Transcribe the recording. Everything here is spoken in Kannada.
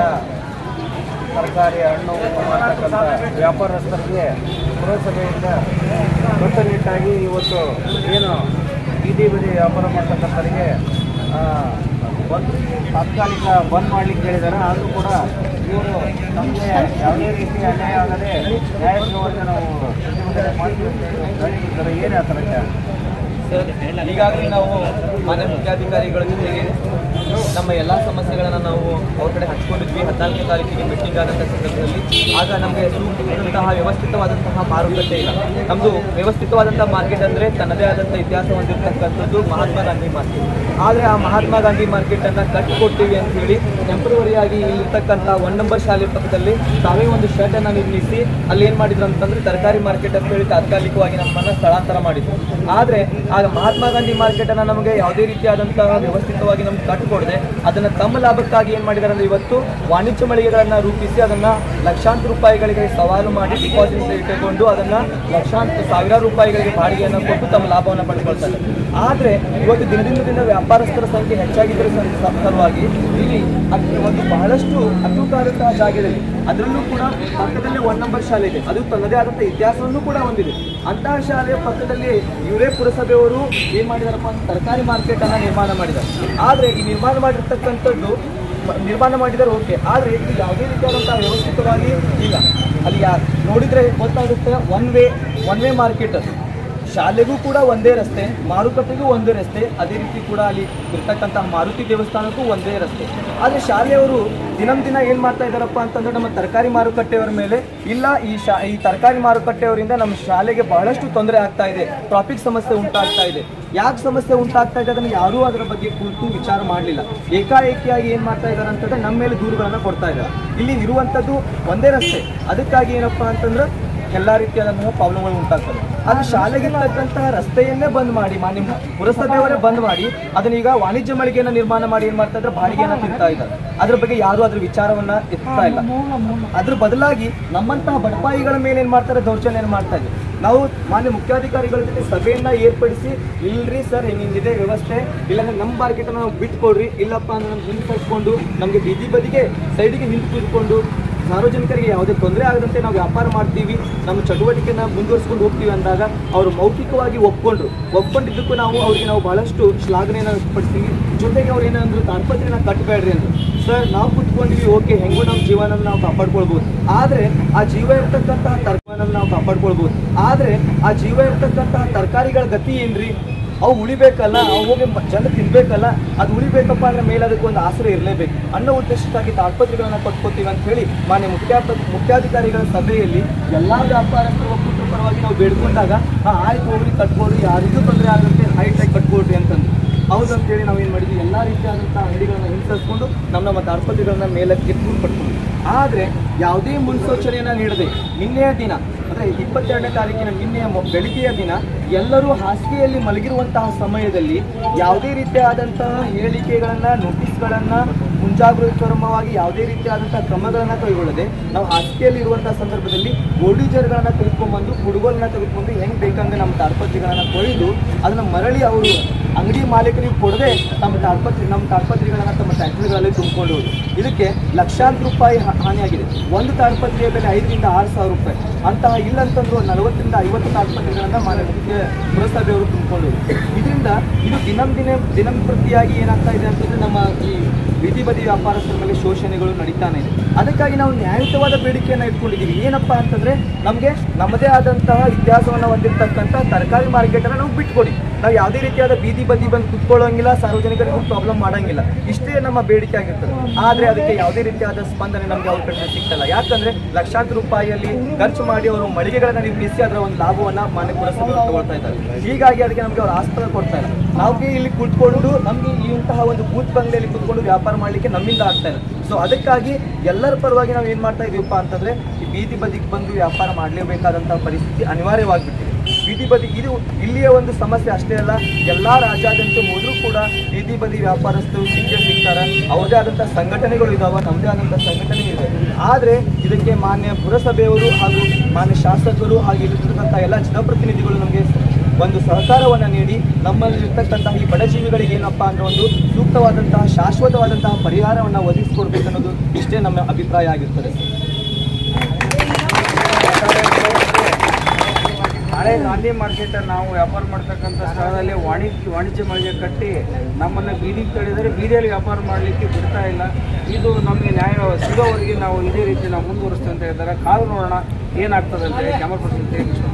ತರಕಾರಿ ಹಣ್ಣು ಹೂವು ಮಾರ್ತಕ್ಕಂಥ ವ್ಯಾಪಾರಸ್ಥರಿಗೆ ಪುರಸಭೆಯಿಂದ ಕಟ್ಟುನಿಟ್ಟಾಗಿ ಇವತ್ತು ಏನು ಬೀದಿ ಬದಿ ವ್ಯಾಪಾರ ಮಾಡ್ತಕ್ಕಂಥವರಿಗೆ ಆ, ಬಂದ್ ತಾತ್ಕಾಲಿಕ ಬಂದ್ ಮಾಡ್ಲಿಕ್ಕೆ ಹೇಳಿದ್ದಾರೆ ಆದರೂ ಕೂಡ ಇವರು ನಮಗೆ ಯಾವುದೇ ರೀತಿ ಅನ್ಯಾಯ ಆಗದೆ ನ್ಯಾಯ ಸಿಗುವಂತೆ ನಾವು ಪ್ರತಿಭಟನೆ ಮಾಡ್ತೀವಿ ಅಂತ ಹೇಳಿ ಹೇಳಿದ್ದಾರೆ ಏನು ಆ ಥರಕ್ಕೆ ಸರ್ ಈಗಾಗಲೇ ನಾವು ಮಾನ್ಯ ಮುಖ್ಯಾಧಿಕಾರಿಗಳ ಜೊತೆಗೆ ನಮ್ಮ ಎಲ್ಲ ಸಮಸ್ಯೆಗಳನ್ನು ನಾವು ಅವ್ರ ಕಡೆ ಹಂಚ್ಕೊಂಡಿದ್ವಿ ಹದಿನಾಲ್ಕನೇ ತಾರೀಕಿಗೆ ಮೀಟಿಂಗ್ ಆದಂಥ ಸಂದರ್ಭದಲ್ಲಿ ಆಗ ನಮಗೆ ಸೂಕ್ತವಾದಂತಹ ವ್ಯವಸ್ಥಿತವಾದಂತಹ ಮಾರುಕಟ್ಟೆ ಇಲ್ಲ ನಮ್ಮದು ವ್ಯವಸ್ಥಿತವಾದಂತಹ ಮಾರ್ಕೆಟ್ ಅಂದರೆ ತನ್ನದೇ ಆದಂಥ ಇತಿಹಾಸ ಹೊಂದಿರತಕ್ಕಂಥದ್ದು ಮಹಾತ್ಮ ಗಾಂಧಿ ಮಾರ್ಕೆಟ್ ಆದರೆ ಆ ಮಹಾತ್ಮ ಗಾಂಧಿ ಮಾರ್ಕೆಟನ್ನು ಕಟ್ಟಿಕೊಡ್ತೀವಿ ಅಂತ ಹೇಳಿ ಟೆಂಪ್ರವರಿಯಾಗಿ ಇಲ್ಲಿರ್ತಕ್ಕಂಥ ಒನ್ ನಂಬರ್ ಶಾಲೆ ಪಕ್ಕದಲ್ಲಿ ತಾವೇ ಒಂದು ಶೆಡ್ಡನ್ನು ನಿರ್ಮಿಸಿ ಅಲ್ಲಿ ಏನು ಮಾಡಿದ್ರು ಅಂತಂದ್ರೆ ತರಕಾರಿ ಮಾರ್ಕೆಟ್ ಅಂತ ಹೇಳಿ ತಾತ್ಕಾಲಿಕವಾಗಿ ನಮ್ಮನ್ನು ಸ್ಥಳಾಂತರ ಮಾಡಿದ್ರು ಆದರೆ ಆಗ ಮಹಾತ್ಮ ಗಾಂಧಿ ಮಾರ್ಕೆಟನ್ನು ನಮಗೆ ಯಾವುದೇ ರೀತಿಯಾದಂತಹ ವ್ಯವಸ್ಥಿತವಾಗಿ ನಮ್ಗೆ ಕಟ್ಟಿಕೊಡದೆ ಅದನ್ನು ತಮ್ಮ ಲಾಭಕ್ಕಾಗಿ ಏನು ಮಾಡಿದ್ದಾರೆ ಅಂದರೆ ಇವತ್ತು ವಾಣಿಜ್ಯ ಮಳಿಗೆಗಳನ್ನು ರೂಪಿಸಿ ಅದನ್ನು ಲಕ್ಷಾಂತರ ರೂಪಾಯಿಗಳಿಗೆ ಸವಾಲು ಮಾಡಿ ಡಿಪಾಸಿಟ್ ಇಟ್ಟುಕೊಂಡು ಅದನ್ನು ಲಕ್ಷಾಂತರ ಸಾವಿರಾರು ರೂಪಾಯಿಗಳಿಗೆ ಬಾಡಿಗೆಯನ್ನು ಕೊಟ್ಟು ತಮ್ಮ ಲಾಭವನ್ನು ಪಡ್ಕೊಳ್ತಾರೆ ಆದರೆ ಇವತ್ತು ದಿನದಿಂದ ದಿನ ವ್ಯಾಪಾರಸ್ಥರ ಸಂಖ್ಯೆ ಹೆಚ್ಚಾಗಿದ್ದರ ಸಂ- ಸ- ಸಲುವಾಗಿ ಇಲ್ಲಿ ಅದ್- ಒಂದು ಬಹಳಷ್ಟು ಅನುಕಾರಕ ಜಾಗದಲ್ಲಿ ಅದರಲ್ಲೂ ಕೂಡ ಪಕ್ಕದಲ್ಲಿ ಒನ್ ನಂಬರ್ ಶಾಲೆ ಇದೆ ಅದು ತನ್ನದೇ ಆದಂಥ ಇತಿಹಾಸವನ್ನು ಕೂಡ ಹೊಂದಿದೆ ಅಂತಹ ಶಾಲೆಯ ಪಕ್ಕದಲ್ಲಿ ಇವರೇ ಪುರಸಭೆಯವರು ಏನ್ ಮಾಡಿದಾರಪ್ಪ ಅಂತ ತರಕಾರಿ ಮಾರ್ಕೆಟ್ ಅನ್ನ ನಿರ್ಮಾಣ ಮಾಡಿದ್ದಾರೆ ಆದ್ರೆ ಈ ನಿರ್ಮಾಣ ಮಾಡಿರ್ತಕ್ಕಂಥದ್ದು ಮ- ನಿರ್ಮಾಣ ಮಾಡಿದರೆ ಓಕೆ ಆದ್ರೆ ಇದು ಯಾವುದೇ ರೀತಿಯಾದಂತಹ ವ್ಯವಸ್ಥಿತವಾಗಿ ಇಲ್ಲ ಅಲ್ಲಿ ಯಾ ನೋಡಿದ್ರೆ ಗೊತ್ತಾಗುತ್ತೆ one way one way market ಅದು ಶಾಲೆಗೂ ಕೂಡ ಒಂದೇ ರಸ್ತೆ ಮಾರುಕಟ್ಟೆಗೂ ಒಂದೇ ರಸ್ತೆ ಅದೇ ರೀತಿ ಕೂಡ ಅಲ್ಲಿ ಇರ್ತಕ್ಕಂತಹ ಮಾರುತಿ ದೇವಸ್ಥಾನಕ್ಕೂ ಒಂದೇ ರಸ್ತೆ ಆದರೆ ಶಾಲೆಯವರು ದಿನಂ ದಿನ ಏನು ಮಾಡ್ತಾ ಇದ್ದಾರಪ್ಪ ಅಂತಂದ್ರೆ ನಮ್ಮ ತರಕಾರಿ ಮಾರುಕಟ್ಟೆಯವರ ಮೇಲೆ ಇಲ್ಲ ಈ ಶಾ ಈ ತರಕಾರಿ ಮಾರುಕಟ್ಟೆಯವರಿಂದ ನಮ್ಮ ಶಾಲೆಗೆ ಬಹಳಷ್ಟು ತೊಂದರೆ ಆಗ್ತಾ ಇದೆ ಟ್ರಾಫಿಕ್ ಸಮಸ್ಯೆ ಉಂಟಾಗ್ತಾ ಇದೆ ಯಾಕೆ ಸಮಸ್ಯೆ ಉಂಟಾಗ್ತಾ ಇದೆ ಅದನ್ನು ಯಾರೂ ಅದರ ಬಗ್ಗೆ ಕುರಿತು ವಿಚಾರ ಮಾಡಲಿಲ್ಲ ಏಕಾಏಕಿಯಾಗಿ ಏನು ಮಾಡ್ತಾ ಇದ್ದಾರೆ ಅಂತಂದ್ರೆ ನಮ್ಮ ಮೇಲೆ ದೂರುಗಳನ್ನು ಕೊಡ್ತಾ ಇದ್ದಾರೆ ಇಲ್ಲಿ ಇರುವಂಥದ್ದು ಒಂದೇ ರಸ್ತೆ ಅದಕ್ಕಾಗಿ ಏನಪ್ಪ ಅಂತಂದ್ರೆ ಎಲ್ಲ ರೀತಿಯಾದಂತಹ ಪ್ರಾಬ್ಲಮ್ಗಳು ಉಂಟಾಗ್ತದೆ ಅದು ಶಾಲೆಗೆ ಇರ್ತಕ್ಕಂತಹ ರಸ್ತೆಯನ್ನೇ ಬಂದ್ ಮಾಡಿ ಮಾನ್ಯ ಪುರಸಭೆಯವರೇ ಬಂದ್ ಮಾಡಿ ಅದನ್ನ ಈಗ ವಾಣಿಜ್ಯ ಮಳಿಗೆಯನ್ನ ನಿರ್ಮಾಣ ಮಾಡಿ ಏನ್ ಮಾಡ್ತಾ ಇದ್ದಾರೆ ಬಾಡಿಗೆಯನ್ನ ತಿಂತಾ ಇದ್ದಾರೆ ಅದ್ರ ಬಗ್ಗೆ ಯಾರು ಅದ್ರ ವಿಚಾರವನ್ನ ಎತ್ತಾ ಇಲ್ಲ ಅದ್ರ ಬದಲಾಗಿ ನಮ್ಮಂತಹ ಬಡಪಾಯಿಗಳ ಮೇಲೆ ಏನ್ ಮಾಡ್ತಾರೆ ದೌರ್ಜನ್ಯ ಮಾಡ್ತಾ ಇದ್ದಾರೆ ನಾವು ಮಾನ್ಯ ಮುಖ್ಯಾಧಿಕಾರಿಗಳ ಜೊತೆ ಸಭೆಯನ್ನ ಏರ್ಪಡಿಸಿ ಇಲ್ರಿ ಸರ್ ಹಿಂಗಿದೆ ವ್ಯವಸ್ಥೆ ಇಲ್ಲಾಂದ್ರೆ ನಮ್ಮ ಮಾರ್ಕೆಟ್ ನಾವು ಬಿಟ್ಕೊಡ್ರಿ ಇಲ್ಲಪ್ಪ ಅಂದ್ರೆ ನಮ್ಗೆ ಹಿಂದೆ ಕಟ್ಕೊಂಡು ನಮಗೆ ಬೀದಿ ಬದಿಗೆ ಸೈಡಿಗೆ ಹಿಂದೆ ಕೂತ್ಕೊಂಡು ಸಾರ್ವಜನಿಕರಿಗೆ ಯಾವುದೇ ತೊಂದರೆ ಆಗದಂತೆ ನಾವು ವ್ಯಾಪಾರ ಮಾಡ್ತೀವಿ ನಮ್ಮ ಚಟುವಟಿಕೆನ ಮುಂದುವರಿಸ್ಕೊಂಡು ಹೋಗ್ತೀವಿ ಅಂದಾಗ ಅವರು ಮೌಖಿಕವಾಗಿ ಒಪ್ಕೊಂಡ್ರು ಒಪ್ಕೊಂಡಿದ್ದಕ್ಕೂ ನಾವು ಅವರಿಗೆ ನಾವು ಬಹಳಷ್ಟು ಶ್ಲಾಘನೆಯನ್ನು ಪಡ್ತೀವಿ ಜೊತೆಗೆ ಅವ್ರು ಏನಂದ್ರು ತಾಡ್ಪತ್ರಿನ ಕಟ್ಟಬೇಡ್ರಿ ಅಂದ್ರು ಸರ್ ನಾವು ಕುತ್ಕೊಂಡಿವಿ ಓಕೆ ಹೆಂಗೋ ನಮ್ಮ ಜೀವನ ನಾವು ಕಾಪಾಡ್ಕೊಳ್ಬೋದು ಆದರೆ ಆ ಜೀವ ಇರ್ತಕ್ಕಂತಹ ತರಕಾರಿನ ನಾವು ಕಾಪಾಡ್ಕೊಳ್ಬೋದು ಆದರೆ ಆ ಜೀವ ಇರ್ತಕ್ಕಂತಹ ತರಕಾರಿಗಳ ಗತಿ ಏನ್ರಿ ಅವು ಉಳಿಬೇಕಲ್ಲ ಅವು ಹೋಗಿ ಮ- ಜನ ತಿನ್ಬೇಕಲ್ಲ ಅದು ಉಳಿಬೇಕಪ್ಪ ಅಂದ್ರೆ ಮೇಲೆ ಅದಕ್ಕೆ ಒಂದು ಆಸರೆ ಇರಲೇಬೇಕು ಅನ್ನೋ ಉದ್ದೇಶಕ್ಕಾಗಿ ತಾಡ್ಪತ್ರಿಗಳನ್ನ ಕೊಟ್ಕೋತೀವಿ ಅಂತ ಹೇಳಿ ಮಾನ್ಯ ಮುಖ್ಯ ಮುಖ್ಯಾಧಿಕಾರಿಗಳ ಸಭೆಯಲ್ಲಿ ಎಲ್ಲಾ ವ್ಯಾಪಾರಸ್ಥರ ಒಕ್ಕೂಟರ ಪರವಾಗಿ ನಾವು ಬೇಡ್ಕೊಂಡಾಗ ಹಾ ಆಯ್ತು ಹೋಗ್ರಿ ಕಟ್ಕೊಡ್ರಿ ಯಾರಿಗೂ ತೊಂದರೆ ಆಗಂತೆ ಹೈಟಾಗಿ ಕಟ್ಕೊಡ್ರಿ ಅಂತಂದು ಹೌದು ಅಂತೇಳಿ ನಾವು ಏನು ಮಾಡಿದ್ವಿ ಎಲ್ಲ ರೀತಿಯಾದಂಥ ಅಂಗಡಿಗಳನ್ನ ಹಿಂಸರಿಸ್ಕೊಂಡು ನಮ್ಮ ನಮ್ಮ ತಾಡ್ಪತ್ರಿಗಳನ್ನ ಮೇಲಕ್ಕೆ ಎತ್ಕೊಂಡು ಕಟ್ಕೊಂಡು ಆದರೆ ಯಾವುದೇ ಮುನ್ಸೂಚನೆಯನ್ನು ನೀಡದೆ ನಿನ್ನೆಯ ದಿನ ಅಂದರೆ ಇಪ್ಪತ್ತೆರಡನೇ ತಾರೀಕಿನ ನಿನ್ನೆಯ ಮೊ- ಬೆಳಿಗ್ಗೆಯ ದಿನ ಎಲ್ಲರೂ ಹಾಸಿಗೆಯಲ್ಲಿ ಮಲಗಿರುವಂತಹ ಸಮಯದಲ್ಲಿ ಯಾವುದೇ ರೀತಿಯಾದಂತಹ ಹೇಳಿಕೆಗಳನ್ನು ನೋಟಿಸ್ಗಳನ್ನು ಮುಂಜಾಗೃತವಾಗಿ ಯಾವುದೇ ರೀತಿಯಾದಂತಹ ಕ್ರಮಗಳನ್ನು ಕೈಗೊಳ್ಳದೆ ನಾವು ಹಾಸಿಗೆಯಲ್ಲಿ ಇರುವಂತಹ ಸಂದರ್ಭದಲ್ಲಿ ಗೋಲ್ಡಿಜರ್ಗಳನ್ನು ತೆಗೆದುಕೊಂಡ್ಬಂದು ಕುಡುಗೋಲನ್ನ ತೆಗೆದುಕೊಂಡು ಹೆಂಗೆ ಬೇಕಂದ್ರೆ ನಮ್ಮ ತಾಡ್ಪತ್ರಿಗಳನ್ನ ಕೊಯ್ದು ಅದನ್ನು ಮರಳಿ ಅವರು ಅಂಗಡಿ ಮಾಲೀಕರಿಗೆ ಕೊಡದೆ ತಮ್ಮ ತಾಡ್ಪತ್ರಿ ನಮ್ಮ ತಾಡ್ಪತ್ರಿಗಳನ್ನ ತಮ್ಮ ಫ್ಯಾಕ್ಟ್ರಿಗಳಲ್ಲಿ ತುಂಬಿಕೊಂಡು ಹೋದ್ರು ಇದಕ್ಕೆ ಲಕ್ಷಾಂತರ ರೂಪಾಯಿ ಹಾ- ಹಾನಿಯಾಗಿದೆ ಒಂದು ತಾಡ್ಪತ್ರಿಯ ಬೆಲೆ ಐದರಿಂದ ಆರು ಸಾವಿರ ರೂಪಾಯಿ ಅಂತಹ ಇಲ್ಲಂತಂದ್ರು ನಲವತ್ತರಿಂದ ಐವತ್ತು ತಾಡ್ಪತ್ರಿಗಳನ್ನ ಮಾನ್ಯ ಮುಖ್ಯ ಪುರಸಭೆಯವರು ತುಂಬಿಕೊಂಡು ಇದರಿಂದ ಇದು ದಿನಂ ದಿನ ದಿನಂಪ್ರತಿಯಾಗಿ ಏನಾಗ್ತಾ ಇದೆ ಅಂತಂದ್ರೆ ನಮ್ಮ ಈ ಬೀದಿ ಬದಿ ವ್ಯಾಪಾರಸ್ಥರ ಮೇಲೆ ಶೋಷಣೆಗಳು ನಡೀತಾನೆ ಇದೆ ಅದಕ್ಕಾಗಿ ನಾವು ನ್ಯಾಯಯುತವಾದ ಬೇಡಿಕೆಯನ್ನು ಇಟ್ಕೊಂಡಿದ್ದೀವಿ ಏನಪ್ಪಾ ಅಂತಂದ್ರೆ ನಮಗೆ ನಮ್ಮದೇ ಆದಂತಹ ಇತಿಹಾಸವನ್ನು ಹೊಂದಿರತಕ್ಕಂಥ ತರಕಾರಿ ಮಾರ್ಕೆಟನ್ನು ನಾವು ಬಿಟ್ಕೊಡಿ ನಾವು ಯಾವುದೇ ರೀತಿಯಾದ ಬೀದಿ ಬದಿ ಬಂದು ಕುತ್ಕೊಳ್ಳೋಂಗಿಲ್ಲ ಸಾರ್ವಜನಿಕರಿಗೂ ಪ್ರಾಬ್ಲಮ್ ಮಾಡೋಂಗಿಲ್ಲ ಇಷ್ಟೇ ನಮ್ಮ ಬೇಡಿಕೆ ಆಗಿರ್ತದೆ ಆದರೆ ಅದಕ್ಕೆ ಯಾವುದೇ ರೀತಿಯಾದ ಸ್ಪಂದನೆ ನಮಗೆ ಅವ್ರ ಕಡೆ ಸಿಗ್ತಲ್ಲ ಯಾಕಂದ್ರೆ ಲಕ್ಷಾಂತರ ರೂಪಾಯಿಯಲ್ಲಿ ಖರ್ಚು ಮಾಡಿ ಅವರು ಮಳಿಗೆಗಳನ್ನ ನಿರ್ಮಿಸಿ ಅದರ ಒಂದು ಲಾಭವನ್ನ ಮಾನ್ಯ ಪುರಸಭೆ ತಗೊಳ್ತಾ ಇದ್ದಾರೆ ಹೀಗಾಗಿ ಅದಕ್ಕೆ ನಮಗೆ ಅವರು ಆಸ್ಪದ ಕೊಡ್ತಾ ಇಲ್ಲ ನಾವು ಇಲ್ಲಿ ಕುತ್ಕೊಂಡು ನಮಗೆ ಈ ಇಂತಹ ಒಂದು ಬೂತ್ ಬಂಗಲೆಯಲ್ಲಿ ಕುತ್ಕೊಂಡು ವ್ಯಾಪಾರ ಮಾಡಲಿಕ್ಕೆ ನಮ್ಮಿಂದ ಆಗ್ತಾ ಇಲ್ಲ ಸೊ ಅದಕ್ಕಾಗಿ ಎಲ್ಲರ ಪರವಾಗಿ ನಾವು ಏನು ಮಾಡ್ತಾ ಇದೀವಪ್ಪ ಅಂತಂದ್ರೆ ಈ ಬೀದಿ ಬದಿಗೆ ಬಂದು ವ್ಯಾಪಾರ ಮಾಡಲೇಬೇಕಾದಂತಹ ಪರಿಸ್ಥಿತಿ ಅನಿವಾರ್ಯವಾಗಿಬಿಟ್ಟಿದೆ ಬೀದಿ ಬದಿ ಇದು ಇಲ್ಲಿಯ ಒಂದು ಸಮಸ್ಯೆ ಅಷ್ಟೇ ಅಲ್ಲ ಎಲ್ಲಾ ರಾಜ್ಯಾದ್ಯಂತ ಹೋದ್ರೂ ಕೂಡ ಬೀದಿ ಬದಿ ವ್ಯಾಪಾರಸ್ಥರು ಸಿಕ್ಕೇ ಸಿಗ್ತಾರೆ ಅವ್ರದೇ ಆದಂಥ ಸಂಘಟನೆಗಳು ಇದಾವ ನಮ್ಮದೇ ಆದಂಥ ಸಂಘಟನೆ ಇದೆ ಆದರೆ ಇದಕ್ಕೆ ಮಾನ್ಯ ಪುರಸಭೆಯವರು ಹಾಗೂ ಮಾನ್ಯ ಶಾಸಕರು ಹಾಗೂ ಇಲ್ಲಿರ್ತಕ್ಕಂಥ ಎಲ್ಲ ಜನಪ್ರತಿನಿಧಿಗಳು ನಮಗೆ ಒಂದು ಸಹಕಾರವನ್ನು ನೀಡಿ ನಮ್ಮಲ್ಲಿರ್ತಕ್ಕಂತಹ ಈ ಬಡಜೀವಿಗಳಿಗೆ ಏನಪ್ಪಾ ಅಂದ್ರೆ ಒಂದು ಸೂಕ್ತವಾದಂತಹ ಶಾಶ್ವತವಾದಂತಹ ಪರಿಹಾರವನ್ನು ಒದಗಿಸಿಕೊಡ್ಬೇಕನ್ನೋದು ಇಷ್ಟೇ ನಮ್ಮ ಅಭಿಪ್ರಾಯ ಆಗಿರ್ತದೆ ಹಳೆ ಗಾಂಧಿ ಮಾರ್ಕೆಟ್ ನಾವು ವ್ಯಾಪಾರ ಮಾಡ್ತಕ್ಕಂಥ ಸ್ಥಳದಲ್ಲಿ ವಾಣಿಜ್ಯ ವಾಣಿಜ್ಯ ಮಳಿಗೆ ಕಟ್ಟಿ ನಮ್ಮನ್ನು ಬೀದಿಗೆ ತಡೆದರೆ ಬೀದಿಯಲ್ಲಿ ವ್ಯಾಪಾರ ಮಾಡಲಿಕ್ಕೆ ಬಿಡ್ತಾ ಇಲ್ಲ ಇದು ನಮಗೆ ನ್ಯಾಯ ಸಿಗೋವರೆಗೆ ನಾವು ಇದೇ ರೀತಿ ನಾವು ಮುಂದುವರಿಸ್ತೇವೆ ಅಂತ ಹೇಳಿದ್ದಾರೆ ಕಾದು ನೋಡೋಣ ಏನಾಗ್ತದೆ ಅಂತ ಹೇಳಿ ಕ್ಯಾಮರಾ ಪರ್ಸನ್